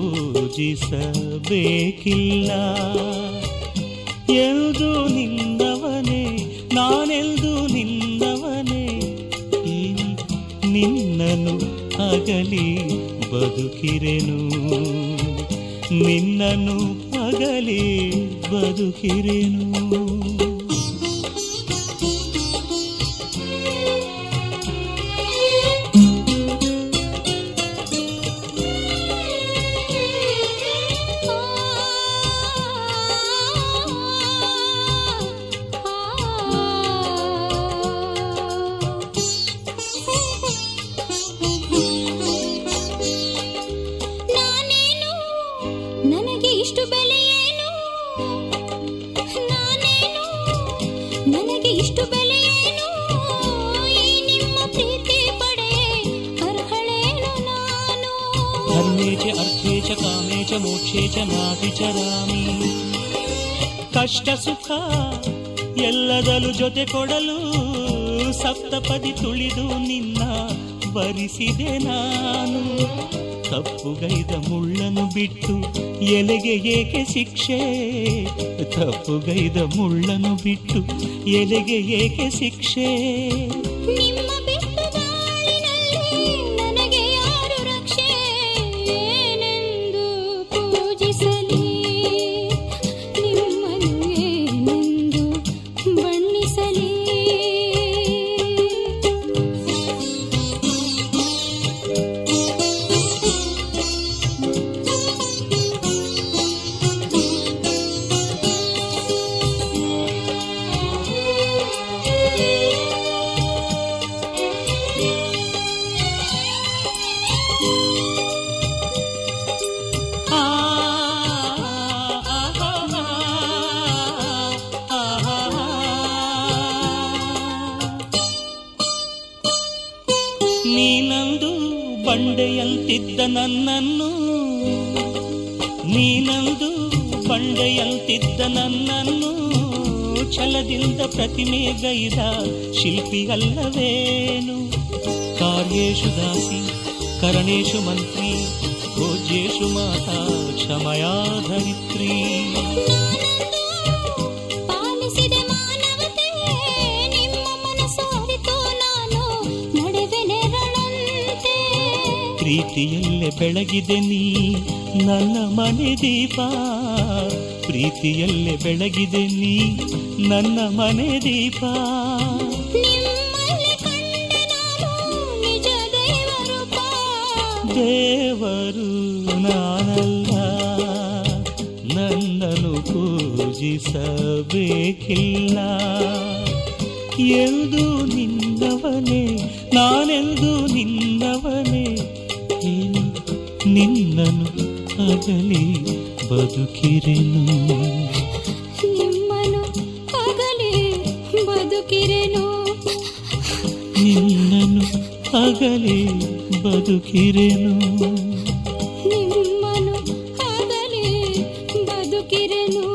ಪೂಜಿಸಬೇಕಿಲ್ಲ ಎಲ್ದು ನಿನ್ನವನೇ ನಾನೆಲ್ದು ನಿನ್ನವನೇ ಏನಿ ನಿನ್ನನು ಅಗಲಿ ಬದುಕಿರೆನು ನಿನ್ನನು ಅಗಲಿ ಬದುಕಿರೆನು ನಾನೇನು ನನಗೆ ಇಷ್ಟು ಬೆಲೆ ಏನು ನಾನೇನು ನನಗೆ ಇಷ್ಟು ಬೆಲೆ ಏನು ಈ ನಿಮ್ಮ ಪ್ರೀತಿ ಪಡೆ ಅರ್ಹಳೇನು ನಾನು ಧರ್ಮೇ ಚ ಅರ್ಥೇ ಚ ಕಾಮೇ ಚ ಮೋಕ್ಷೇ ಚ ನಾಭಿಚರಾಮಿ ಕಷ್ಟ ಸುಖ ಎಲ್ಲದಲು ಜೊತೆ ಕೊಡಲು ಸಪ್ತಪದಿ ತುಳಿದು ನಿನ್ನ ಬರಿಸಿದೆ ನಾನು ತಪ್ಪುಗೈದ ಮುಳ್ಳನು ಬಿಟ್ಟು ಎಲೆಗೆ ಏಕೆ ಶಿಕ್ಷೆ ತಪ್ಪುಗೈದ ಮುಳ್ಳನು ಬಿಟ್ಟು ಎಲೆಗೆ ಏಕೆ ಶಿಕ್ಷೆ ನಿಮ್ಮ ಬಿಟ್ಟು ಬಾಳಿನಲ್ಲಿ ನನಗೆ ಯಾರು ರಕ್ಷೆ ಏನೆಂದು ಪೂಜಿಸಲಿ ನಿಮ್ಮನ್ನು ಏನೆಂದು ಬಣ್ಣಿಸಲಿ ಆ, ಆ, ಆ, ಆ, ಆ, ನೀನಂದು ಬಂಡೆಯಂತಿದ್ದ ನನ್ನನ್ನು ನೀನಂದು ಬಂಡೆಯಂತಿದ್ದ ನನ್ನನ್ನು ಛಲದಿಂದ ಪ್ರತಿಮೆಗೈದ ಶಿಲ್ಪಿಯಲ್ಲವೇನು ಕಾರ್ಯೇಷು ದಾಸಿ ಕರಣೇಶು ಮಂತ್ರಿ ಭೋಜ್ಯೇಷು ಮಾತಾ ಕ್ಷಮಯಾ ಧರಿತ್ರಿ ಪಾಲಿಸಿದೆ ಮಾನವತೆ ನಿಮ್ಮ ಮನಸ್ಸು ಅರಿತು ನಾನು ನಡೆವೆ ನೆರಳಂತೆ ಪ್ರೀತಿಯಲ್ಲೇ ಬೆಳಗಿದೆ ನೀ ನನ್ನ ಮನೆ ದೀಪ ಪ್ರೀತಿಯಲ್ಲೇ ಬೆಳಗಿದೆ ನೀ ನನ್ನ ಮನೆ ದೀಪ ನಿಮ್ಮಲ್ಲಿ ಕಂಡೆ ನಾನು ನಿಜ ದೈವರೂಪ ದೇವರು ನಾನಲ್ಲ ನನ್ನನ್ನು ಪೂಜಿಸಬೇಕಿಲ್ಲ ಎಂದು ನಿನ್ನವನೇ ನಾನೆಂದು ನಿನ್ನವನೇ ಏನು ನಿನ್ನನು ಅಗಲಿ ಬದುಕಿರೆನು ನಿಮ್ಮನು ಅಗಲಿ ಬದುಕಿರೆನು ನಿನ್ನನು ಅಗಲಿ ಬದುಕಿರೆನು ನಿಮ್ಮನು ಅಗಲಿ ಬದುಕಿರೆನು